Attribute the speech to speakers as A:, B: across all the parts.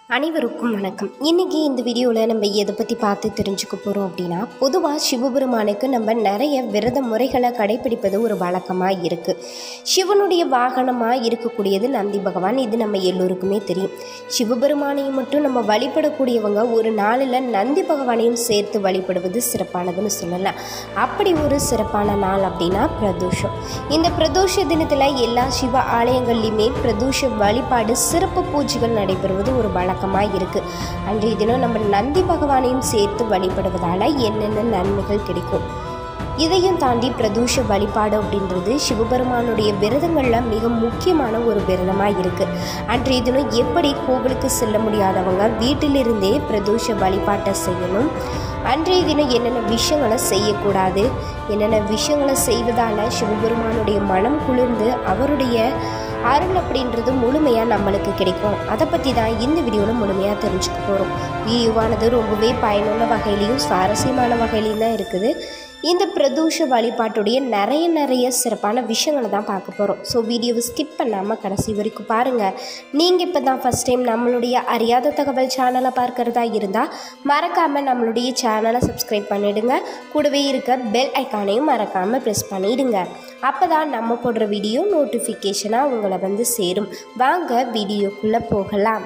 A: அனைவருக்கும் வணக்கம் இன்றைக்கி இந்த வீடியோவில் நம்ம எதை பற்றி பார்த்து தெரிஞ்சுக்க போகிறோம் அப்படின்னா பொதுவாக சிவபெருமானுக்கு நம்ம நிறைய விரத முறைகளை கடைபிடிப்பது ஒரு வழக்கமாக இருக்குது சிவனுடைய வாகனமாக இருக்கக்கூடியது நந்தி பகவான் இது நம்ம எல்லோருக்குமே தெரியும் சிவபெருமானையும் மட்டும் நம்ம வழிபடக்கூடியவங்க ஒரு நாளில் நந்தி பகவானையும் சேர்த்து வழிபடுவது சிறப்பானதுன்னு சொல்லலாம் அப்படி ஒரு சிறப்பான நாள் அப்படின்னா பிரதோஷம் இந்த பிரதோஷ தினத்தில் எல்லா சிவ ஆலயங்கள்லையுமே பிரதோஷ வழிபாடு சிறப்பு பூஜைகள் நடைபெறுவது ஒரு வழக்கமாக இருக்குது அன்றைய தினம் நம்ம நந்தி பகவானையும் சேர்த்து வழிபடுவதால் என்னென்ன நன்மைகள் கிடைக்கும் இதையும் தாண்டி பிரதோஷ வழிபாடு அப்படின்றது சிவபெருமானுடைய விரதங்களில் மிக முக்கியமான ஒரு விரதமாக இருக்குது அன்றைய தினம் எப்படி கோவிலுக்கு செல்ல முடியாதவங்க வீட்டிலிருந்தே பிரதோஷ வழிபாட்டை செய்யணும் அன்றைய தினம் என்னென்ன விஷயங்களை செய்யக்கூடாது என்னென்ன விஷயங்களை செய்வதால் சிவபெருமானுடைய மனம் குளிர்ந்து அவருடைய அருள் அப்படின்றது முழுமையாக நம்மளுக்கு கிடைக்கும் அதை பற்றி தான் இந்த வீடியோவில் முழுமையாக தெரிஞ்சுக்க போகிறோம் வீடியோவானது ரொம்பவே பயனுள்ள வகையிலையும் சுவாரஸ்யமான வகையிலையும் தான் இருக்குது இந்த பிரதோஷ வழிபாட்டுடைய நிறைய நிறைய சிறப்பான விஷயங்களை தான் பார்க்க போகிறோம் ஸோ வீடியோவை ஸ்கிப் பண்ணாமல் கடைசி வரைக்கும் பாருங்கள் நீங்கள் இப்போ தான் ஃபஸ்ட் டைம் நம்மளுடைய அறியாத தகவல் சேனலை பார்க்குறதா இருந்தால் மறக்காமல் நம்மளுடைய சேனலை சப்ஸ்கிரைப் பண்ணிவிடுங்க கூடவே இருக்க பெல் ஐக்கானையும் மறக்காமல் ப்ரெஸ் பண்ணிவிடுங்க அப்போ தான் நம்ம போடுற வீடியோ நோட்டிஃபிகேஷனாக உங்களை வந்து சேரும் வாங்க வீடியோக்குள்ளே போகலாம்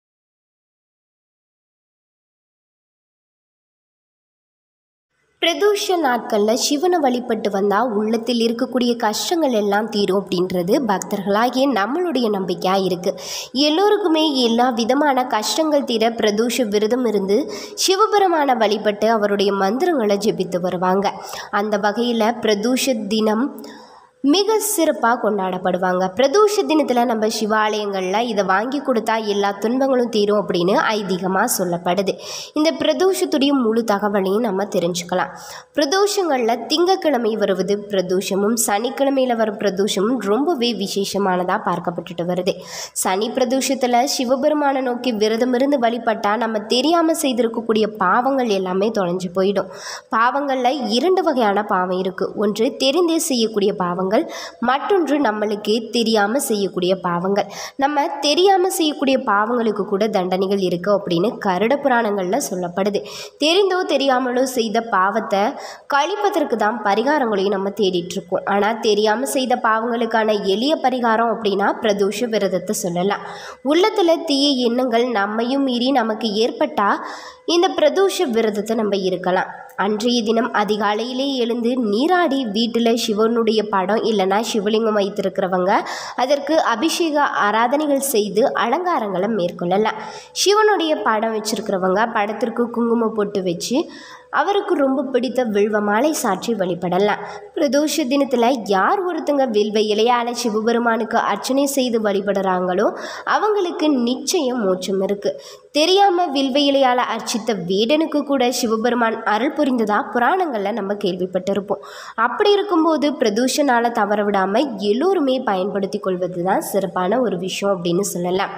A: பிரதோஷ நாட்களில் சிவனை வழிபட்டு வந்தால் உள்ளத்தில் இருக்கக்கூடிய கஷ்டங்கள் எல்லாம் தீரும் அப்படின்றது பக்தர்களாகிய நம்மளுடைய நம்பிக்கையாக இருக்குது எல்லோருக்குமே எல்லா விதமான கஷ்டங்கள் தீர பிரதோஷ விரதம் இருந்து சிவபெருமான வழிபட்டு அவருடைய மந்திரங்களை ஜெபித்து வருவாங்க அந்த வகையில் பிரதோஷ தினம் மிக சிறப்பாக கொண்டாடப்படுவாங்க பிரதோஷ தினத்தில் நம்ம சிவாலயங்களில் இதை வாங்கி கொடுத்தா எல்லா துன்பங்களும் தீரும் அப்படின்னு ஐதீகமாக சொல்லப்படுது இந்த பிரதோஷத்துடைய முழு தகவலையும் நம்ம தெரிஞ்சுக்கலாம் பிரதோஷங்களில் திங்கக்கிழமை வருவது பிரதோஷமும் சனிக்கிழமையில் வரும் பிரதோஷமும் ரொம்பவே விசேஷமானதாக பார்க்கப்பட்டுட்டு வருது சனி பிரதோஷத்தில் சிவபெருமானை நோக்கி விரதம் இருந்து வழிபட்டால் நம்ம தெரியாமல் செய்திருக்கக்கூடிய பாவங்கள் எல்லாமே தொலைஞ்சு போயிடும் பாவங்களில் இரண்டு வகையான பாவம் இருக்குது ஒன்று தெரிந்தே செய்யக்கூடிய பாவங்கள் மற்றொன்று நம்மளுக்கு தெரியாமல் செய்யக்கூடிய பாவங்கள் நம்ம தெரியாமல் செய்யக்கூடிய பாவங்களுக்கு கூட தண்டனைகள் இருக்குது அப்படின்னு கருட புராணங்களில் சொல்லப்படுது தெரிந்தோ தெரியாமலோ செய்த பாவத்தை கழிப்பதற்கு தான் பரிகாரங்களையும் நம்ம தேடிட்டு இருக்கோம் ஆனால் தெரியாமல் செய்த பாவங்களுக்கான எளிய பரிகாரம் அப்படின்னா பிரதோஷ விரதத்தை சொல்லலாம் உள்ளத்தில் தீய எண்ணங்கள் நம்மையும் மீறி நமக்கு ஏற்பட்டால் இந்த பிரதோஷ விரதத்தை நம்ம இருக்கலாம் அன்றைய தினம் அதிகாலையிலே எழுந்து நீராடி வீட்டில் சிவனுடைய படம் இல்லைன்னா சிவலிங்கம் வைத்திருக்கிறவங்க அதற்கு அபிஷேக ஆராதனைகள் செய்து அலங்காரங்களை மேற்கொள்ளலாம் சிவனுடைய படம் வச்சிருக்கிறவங்க படத்திற்கு குங்குமம் போட்டு வச்சு அவருக்கு ரொம்ப பிடித்த வில்வ மாலை சாற்றி வழிபடலாம் பிரதோஷ தினத்தில் யார் ஒருத்தங்க வில்வ இலையால் சிவபெருமானுக்கு அர்ச்சனை செய்து வழிபடுறாங்களோ அவங்களுக்கு நிச்சயம் மோட்சம் இருக்குது தெரியாமல் வில்வ இலையால் அர்ச்சித்த வேடனுக்கு கூட சிவபெருமான் அருள் புரிந்ததா புராணங்களில் நம்ம கேள்விப்பட்டிருப்போம் அப்படி இருக்கும்போது பிரதோஷ நாளை தவற விடாமல் எல்லோருமே பயன்படுத்தி கொள்வது தான் சிறப்பான ஒரு விஷயம் அப்படின்னு சொல்லலாம்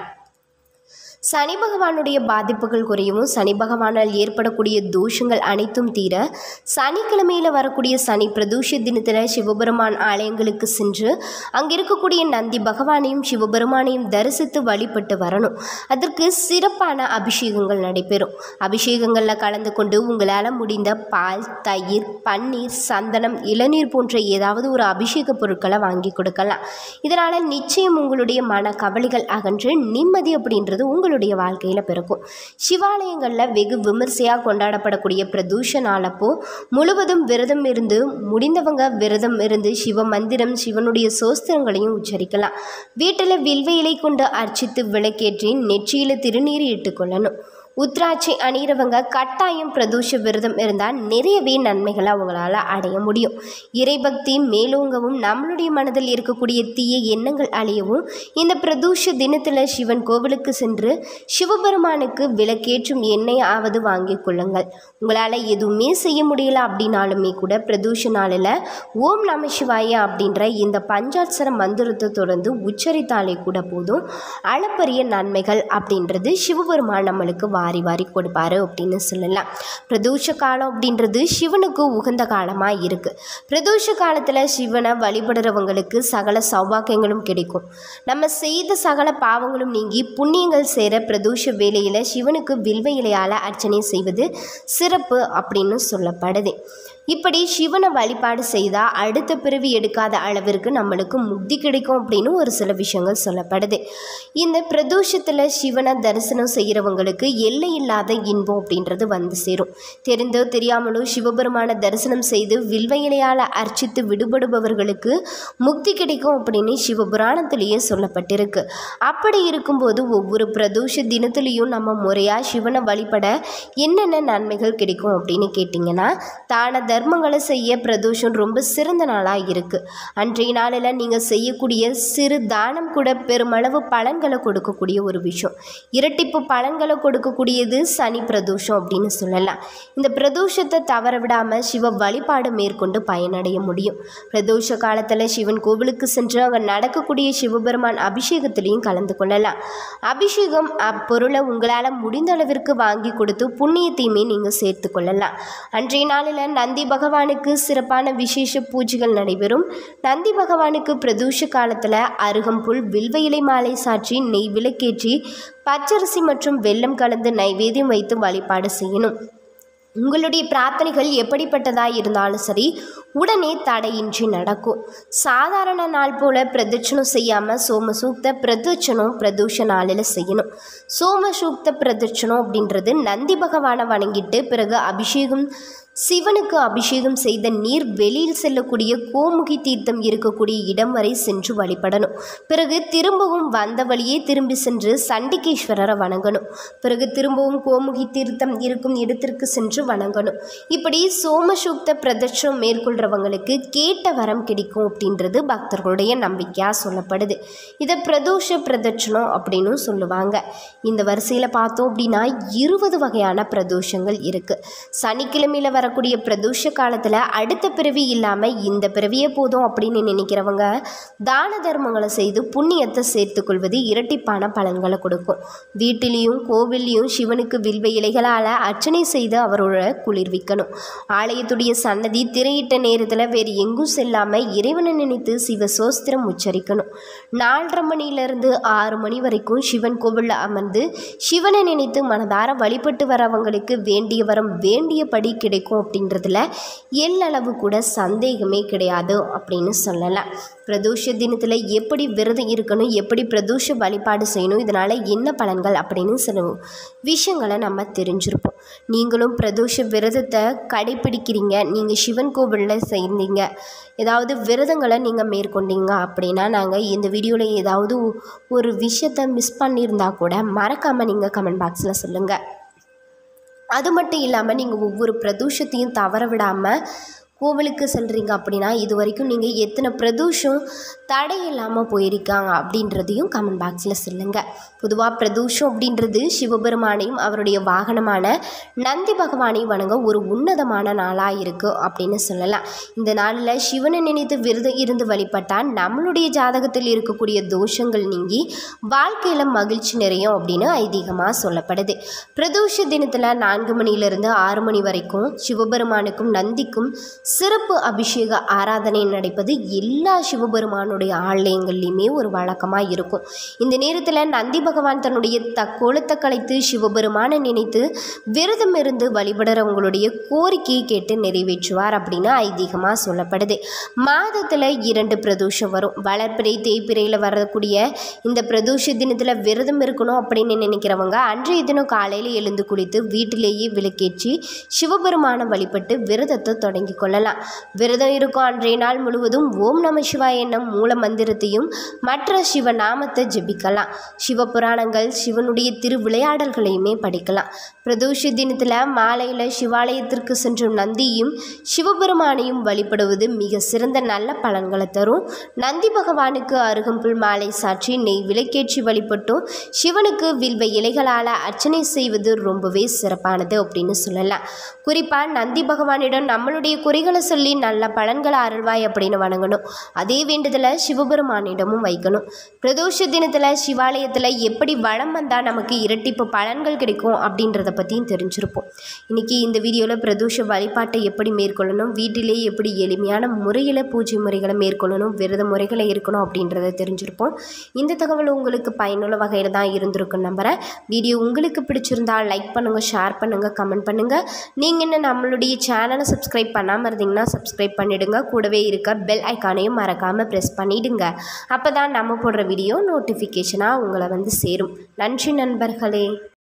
A: சனி பகவானுடைய பாதிப்புகள் குறையவும் சனி பகவானால் ஏற்படக்கூடிய தோஷங்கள் அனைத்தும் தீர சனிக்கிழமையில் வரக்கூடிய சனி பிரதோஷ தினத்தில் சிவபெருமான் ஆலயங்களுக்கு சென்று அங்கே இருக்கக்கூடிய நந்தி பகவானையும் சிவபெருமானையும் தரிசித்து வழிபட்டு வரணும் அதற்கு சிறப்பான அபிஷேகங்கள் நடைபெறும் அபிஷேகங்களில் கலந்து கொண்டு உங்களால் முடிந்த பால் தயிர் பன்னீர் சந்தனம் இளநீர் போன்ற ஏதாவது ஒரு அபிஷேக பொருட்களை வாங்கி கொடுக்கலாம் இதனால் நிச்சயம் உங்களுடைய மன கவலைகள் அகன்று நிம்மதி அப்படின்றது உங்கள் உங்களுடைய வாழ்க்கையில் பிறக்கும் சிவாலயங்களில் வெகு விமர்சையாக கொண்டாடப்படக்கூடிய பிரதூஷ நாளப்போ முழுவதும் விரதம் இருந்து முடிந்தவங்க விரதம் இருந்து சிவ மந்திரம் சிவனுடைய சோஸ்திரங்களையும் உச்சரிக்கலாம் வீட்டில் வில்வ இலை கொண்டு அர்ச்சித்து விளக்கேற்றி நெற்றியில் திருநீர் இட்டுக்கொள்ளணும் உத்ராட்சை அணிகிறவங்க கட்டாயம் பிரதோஷ விரதம் இருந்தால் நிறையவே நன்மைகளை அவங்களால அடைய முடியும் இறைபக்தி மேலோங்கவும் நம்மளுடைய மனதில் இருக்கக்கூடிய தீய எண்ணங்கள் அழியவும் இந்த பிரதோஷ தினத்தில் சிவன் கோவிலுக்கு சென்று சிவபெருமானுக்கு விளக்கேற்றும் எண்ணெய் ஆவது வாங்கி கொள்ளுங்கள் உங்களால் எதுவுமே செய்ய முடியல அப்படின்னாலுமே கூட பிரதோஷ நாளில் ஓம் நம சிவாய அப்படின்ற இந்த பஞ்சாட்சர மந்திரத்தை தொடர்ந்து உச்சரித்தாலே கூட போதும் அளப்பரிய நன்மைகள் அப்படின்றது சிவபெருமான் நம்மளுக்கு வாரி வாரி கொடுப்பாரு அப்படின்னு சொல்லலாம் பிரதோஷ காலம் அப்படின்றது சிவனுக்கு உகந்த காலமாக இருக்குது பிரதோஷ காலத்தில் சிவனை வழிபடுறவங்களுக்கு சகல சௌபாக்கியங்களும் கிடைக்கும் நம்ம செய்த சகல பாவங்களும் நீங்கி புண்ணியங்கள் சேர பிரதோஷ வேளையில் சிவனுக்கு வில்வ இலையால் அர்ச்சனை செய்வது சிறப்பு அப்படின்னு சொல்லப்படுது இப்படி சிவனை வழிபாடு செய்தால் அடுத்த பிறவி எடுக்காத அளவிற்கு நம்மளுக்கு முக்தி கிடைக்கும் அப்படின்னு ஒரு சில விஷயங்கள் சொல்லப்படுது இந்த பிரதோஷத்தில் சிவனை தரிசனம் செய்கிறவங்களுக்கு எல்லை இல்லாத இன்பம் அப்படின்றது வந்து சேரும் தெரிந்தோ தெரியாமலோ சிவபெருமான தரிசனம் செய்து வில்வ இலையால் அர்ச்சித்து விடுபடுபவர்களுக்கு முக்தி கிடைக்கும் அப்படின்னு சிவபுராணத்திலேயே சொல்லப்பட்டிருக்கு அப்படி இருக்கும்போது ஒவ்வொரு பிரதோஷ தினத்துலேயும் நம்ம முறையாக சிவனை வழிபட என்னென்ன நன்மைகள் கிடைக்கும் அப்படின்னு கேட்டிங்கன்னா தான தர்மங்களை செய்ய பிரதோஷம் ரொம்ப சிறந்த நாளாக இருக்குது அன்றைய நாளில் நீங்கள் செய்யக்கூடிய சிறு தானம் கூட பெருமளவு பலன்களை கொடுக்கக்கூடிய ஒரு விஷயம் இரட்டிப்பு பலன்களை கொடுக்கக்கூடியது சனி பிரதோஷம் அப்படின்னு சொல்லலாம் இந்த பிரதோஷத்தை தவற விடாமல் சிவ வழிபாடு மேற்கொண்டு பயனடைய முடியும் பிரதோஷ காலத்தில் சிவன் கோவிலுக்கு சென்று அங்கே நடக்கக்கூடிய சிவபெருமான் அபிஷேகத்திலையும் கலந்து கொள்ளலாம் அபிஷேகம் அப்பொருளை உங்களால் முடிந்த அளவிற்கு வாங்கி கொடுத்து புண்ணியத்தையுமே நீங்கள் சேர்த்து கொள்ளலாம் அன்றைய நாளில் நந்தி பகவானுக்கு சிறப்பான விசேஷ பூஜைகள் நடைபெறும் நந்தி பகவானுக்கு பிரதோஷ காலத்தில் அருகம்புல் வில்வ இலை மாலை சாற்றி நெய் விளக்கேற்றி பச்சரிசி மற்றும் வெல்லம் கலந்து நைவேத்தியம் வைத்து வழிபாடு செய்யணும் உங்களுடைய பிரார்த்தனைகள் எப்படிப்பட்டதாக இருந்தாலும் சரி உடனே தடையின்றி நடக்கும் சாதாரண நாள் போல் பிரதட்சணம் செய்யாமல் சோமசூக்த பிரதட்சணம் பிரதோஷ நாளில் செய்யணும் சோமசூக்த பிரதட்சணம் அப்படின்றது நந்தி பகவானை வணங்கிட்டு பிறகு அபிஷேகம் சிவனுக்கு அபிஷேகம் செய்த நீர் வெளியில் செல்லக்கூடிய கோமுகி தீர்த்தம் இருக்கக்கூடிய இடம் வரை சென்று வழிபடணும் பிறகு திரும்பவும் வந்த வழியே திரும்பி சென்று சண்டிகேஸ்வரரை வணங்கணும் பிறகு திரும்பவும் கோமுகி தீர்த்தம் இருக்கும் இடத்திற்கு சென்று வணங்கணும் இப்படி சோமசூக்த பிரதட்சணம் மேற்கொள்கிறவங்களுக்கு கேட்ட வரம் கிடைக்கும் அப்படின்றது பக்தர்களுடைய நம்பிக்கையாக சொல்லப்படுது இதை பிரதோஷ பிரதட்சணம் அப்படின்னு சொல்லுவாங்க இந்த வரிசையில் பார்த்தோம் அப்படின்னா இருபது வகையான பிரதோஷங்கள் இருக்குது சனிக்கிழமையில் வரக்கூடிய பிரதோஷ காலத்தில் அடுத்த பிறவி இல்லாமல் இந்த பிறவியே போதும் அப்படின்னு நினைக்கிறவங்க தான தர்மங்களை செய்து புண்ணியத்தை சேர்த்துக்கொள்வது இரட்டிப்பான பலன்களை கொடுக்கும் வீட்டிலையும் கோவில்லையும் சிவனுக்கு வில்வ இலைகளால் அர்ச்சனை செய்து அவரோட குளிர்விக்கணும் ஆலயத்துடைய சன்னதி திரையிட்ட நேரத்தில் வேறு எங்கும் செல்லாமல் இறைவனை நினைத்து சிவ சோஸ்திரம் உச்சரிக்கணும் நாலரை மணியிலிருந்து ஆறு மணி வரைக்கும் சிவன் கோவிலில் அமர்ந்து சிவனை நினைத்து மனதார வழிபட்டு வரவங்களுக்கு வேண்டிய வரம் வேண்டியபடி கிடைக்கும் அப்படின்றதுல எல்லளவு கூட சந்தேகமே கிடையாது அப்படின்னு சொல்லலாம் பிரதோஷ தினத்தில் எப்படி விரதம் இருக்கணும் எப்படி பிரதோஷ வழிபாடு செய்யணும் இதனால் என்ன பலன்கள் அப்படின்னு சில விஷயங்களை நம்ம தெரிஞ்சிருப்போம் நீங்களும் பிரதோஷ விரதத்தை கடைப்பிடிக்கிறீங்க நீங்கள் சிவன் கோவிலில் செய்தீங்க ஏதாவது விரதங்களை நீங்கள் மேற்கொண்டீங்க அப்படின்னா நாங்கள் இந்த வீடியோவில் ஏதாவது ஒரு விஷயத்தை மிஸ் பண்ணியிருந்தா கூட மறக்காமல் நீங்கள் கமெண்ட் பாக்ஸில் சொல்லுங்கள் அது மட்டும் இல்லாமல் நீங்கள் ஒவ்வொரு பிரதோஷத்தையும் தவற விடாமல் கோவிலுக்கு செல்கிறீங்க அப்படின்னா இது வரைக்கும் நீங்கள் எத்தனை பிரதோஷம் தடை இல்லாமல் போயிருக்காங்க அப்படின்றதையும் கமெண்ட் பாக்ஸில் சொல்லுங்கள் பொதுவாக பிரதோஷம் அப்படின்றது சிவபெருமானையும் அவருடைய வாகனமான நந்தி பகவானையும் வணங்க ஒரு உன்னதமான நாளாக இருக்குது அப்படின்னு சொல்லலாம் இந்த நாளில் சிவனை நினைத்து விரதம் இருந்து வழிபட்டால் நம்மளுடைய ஜாதகத்தில் இருக்கக்கூடிய தோஷங்கள் நீங்கி வாழ்க்கையில் மகிழ்ச்சி நிறையும் அப்படின்னு ஐதீகமாக சொல்லப்படுது பிரதோஷ தினத்தில் நான்கு மணியிலிருந்து ஆறு மணி வரைக்கும் சிவபெருமானுக்கும் நந்திக்கும் சிறப்பு அபிஷேக ஆராதனை நடப்பது எல்லா சிவபெருமானுடைய ஆலயங்கள்லையுமே ஒரு வழக்கமாக இருக்கும் இந்த நேரத்தில் நந்தி பகவான் தன்னுடைய தக்கோலத்தை கலைத்து சிவபெருமானை நினைத்து விரதம் இருந்து வழிபடுறவங்களுடைய கோரிக்கையை கேட்டு நிறைவேற்றுவார் அப்படின்னு ஐதீகமாக சொல்லப்படுது மாதத்தில் இரண்டு பிரதோஷம் வரும் வளர்ப்பிறை தேய்பிறையில் வரக்கூடிய இந்த பிரதோஷ தினத்தில் விரதம் இருக்கணும் அப்படின்னு நினைக்கிறவங்க அன்றைய தினம் காலையில் எழுந்து குளித்து வீட்டிலேயே விளக்கேற்றி சிவபெருமானை வழிபட்டு விரதத்தை தொடங்கி கொள்ளலாம் விரதம் இருக்கும் அன்றைய நாள் முழுவதும் ஓம் நம சிவாய என்னும் மூல மந்திரத்தையும் மற்ற சிவ நாமத்தை ஜெபிக்கலாம் சிவபுராணங்கள் சிவனுடைய திரு விளையாடல்களையுமே படிக்கலாம் பிரதோஷ தினத்தில் மாலையில் சிவாலயத்திற்கு சென்று நந்தியும் சிவபெருமானையும் வழிபடுவது மிக சிறந்த நல்ல பலன்களை தரும் நந்தி பகவானுக்கு அருகம்புல் மாலை சாற்றி நெய் விளக்கேற்றி வழிபட்டும் சிவனுக்கு வில்வ இலைகளால் அர்ச்சனை செய்வது ரொம்பவே சிறப்பானது அப்படின்னு சொல்லலாம் குறிப்பாக நந்தி பகவானிடம் நம்மளுடைய குறைகள் முறைகளை சொல்லி நல்ல பலன்களை அருள்வாய் அப்படின்னு வணங்கணும் அதே வேண்டுதலை சிவபெருமானிடமும் வைக்கணும் பிரதோஷ தினத்தில் சிவாலயத்தில் எப்படி வளம் வந்தால் நமக்கு இரட்டிப்பு பலன்கள் கிடைக்கும் அப்படின்றத பற்றியும் தெரிஞ்சிருப்போம் இன்றைக்கி இந்த வீடியோவில் பிரதோஷ வழிபாட்டை எப்படி மேற்கொள்ளணும் வீட்டிலே எப்படி எளிமையான முறையில் பூஜை முறைகளை மேற்கொள்ளணும் விரத முறைகளை இருக்கணும் அப்படின்றத தெரிஞ்சிருப்போம் இந்த தகவல் உங்களுக்கு பயனுள்ள வகையில் தான் இருந்திருக்கும் நம்புகிறேன் வீடியோ உங்களுக்கு பிடிச்சிருந்தா லைக் பண்ணுங்கள் ஷேர் பண்ணுங்கள் கமெண்ட் பண்ணுங்கள் நீங்கள் என்ன நம்மளுடைய சேனலை சப்ஸ்கிரைப் பண்ணாமல் இருந்தீங்கன்னா சப்ஸ்கிரைப் பண்ணிடுங்க கூடவே இருக்க பெல் ஐக்கானையும் மறக்காமல் ப்ரெஸ் பண்ணிடுங்க அப்போ தான் நம்ம போடுற வீடியோ நோட்டிஃபிகேஷனாக உங்களை வந்து சேரும் நன்றி நண்பர்களே